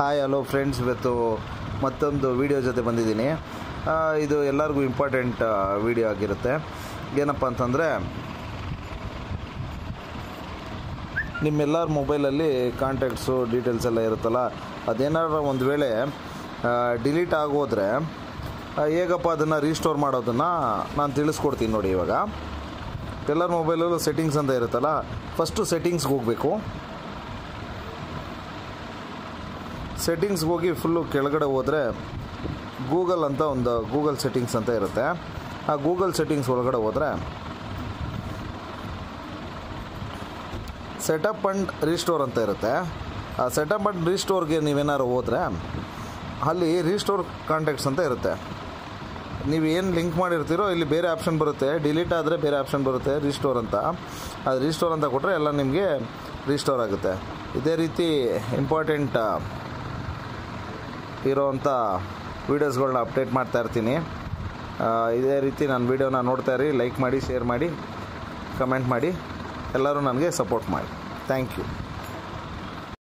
hi hello friends ಇವತ್ತು ಮತ್ತೊಂದು video ಜೊತೆ ಬಂದಿದ್ದೀನಿ ಆ, ಇದು ಎಲ್ಲರಿಗೂ ಇಂಪಾರ್ಟೆಂಟ್ ವಿಡಿಯೋ ಆಗಿರುತ್ತೆ ಏನಪ್ಪ ಅಂತಂದರೆ ನಿಮ್ಮೆಲ್ಲರ ಮೊಬೈಲಲ್ಲಿ ಕಾಂಟ್ಯಾಕ್ಟ್ಸು ಡೀಟೇಲ್ಸ್ ಎಲ್ಲ ಇರುತ್ತಲ್ಲ ಅದೇನಾದ್ರು ಒಂದು ವೇಳೆ ಡಿಲೀಟ್ ಆಗೋದ್ರೆ ಆ, ಹೇಗಪ್ಪ ಅದನ್ನು ರೀಸ್ಟೋರ್ ಮಾಡೋದನ್ನು ನಾನು ತಿಳಿಸ್ಕೊಡ್ತೀನಿ ನೋಡಿ ಇವಾಗ ಎಲ್ಲರ ಮೊಬೈಲಲ್ಲೂ ಸೆಟ್ಟಿಂಗ್ಸ್ ಅಂತ ಇರುತ್ತಲ್ಲ ಫಸ್ಟು ಸೆಟ್ಟಿಂಗ್ಸ್ಗೆ ಹೋಗಬೇಕು ಸೆಟ್ಟಿಂಗ್ಸ್ಗೆ ಹೋಗಿ ಫುಲ್ಲು ಕೆಳಗಡೆ ಹೋದರೆ ಗೂಗಲ್ ಅಂತ ಒಂದು ಗೂಗಲ್ ಸೆಟ್ಟಿಂಗ್ಸ್ ಅಂತ ಇರುತ್ತೆ ಆ ಗೂಗಲ್ ಸೆಟ್ಟಿಂಗ್ಸ್ ಒಳಗಡೆ ಹೋದರೆ ಸೆಟಪ್ ಆ್ಯಂಡ್ ರೀಸ್ಟೋರ್ ಅಂತ ಇರುತ್ತೆ ಆ ಸೆಟಪ್ ಆ್ಯಂಡ್ ರೀಸ್ಟೋರ್ಗೆ ನೀವೇನಾದ್ರು ಹೋದರೆ ಅಲ್ಲಿ ರೀಸ್ಟೋರ್ ಕಾಂಟ್ಯಾಕ್ಟ್ಸ್ ಅಂತ ಇರುತ್ತೆ ನೀವು ಏನು ಲಿಂಕ್ ಮಾಡಿರ್ತೀರೋ ಇಲ್ಲಿ ಬೇರೆ ಆಪ್ಷನ್ ಬರುತ್ತೆ ಡಿಲೀಟ್ ಆದರೆ ಬೇರೆ ಆಪ್ಷನ್ ಬರುತ್ತೆ ರೀಸ್ಟೋರ್ ಅಂತ ಅದು ರೀಸ್ಟೋರ್ ಅಂತ ಕೊಟ್ಟರೆ ಎಲ್ಲ ನಿಮಗೆ ರೀಸ್ಟೋರ್ ಆಗುತ್ತೆ ಇದೇ ರೀತಿ ಇಂಪಾರ್ಟೆಂಟ್ ಇರೋವಂಥ ವೀಡಿಯೋಸ್ಗಳನ್ನ ಅಪ್ಡೇಟ್ ಮಾಡ್ತಾ ಇರ್ತೀನಿ ಆ, ಇದೇ ರೀತಿ ನನ್ನ ವೀಡಿಯೋನ ನೋಡ್ತಾ ಇರಿ ಲೈಕ್ ಮಾಡಿ ಶೇರ್ ಮಾಡಿ ಕಮೆಂಟ್ ಮಾಡಿ ಎಲ್ಲರೂ ನನಗೆ ಸಪೋರ್ಟ್ ಮಾಡಿ ಥ್ಯಾಂಕ್ ಯು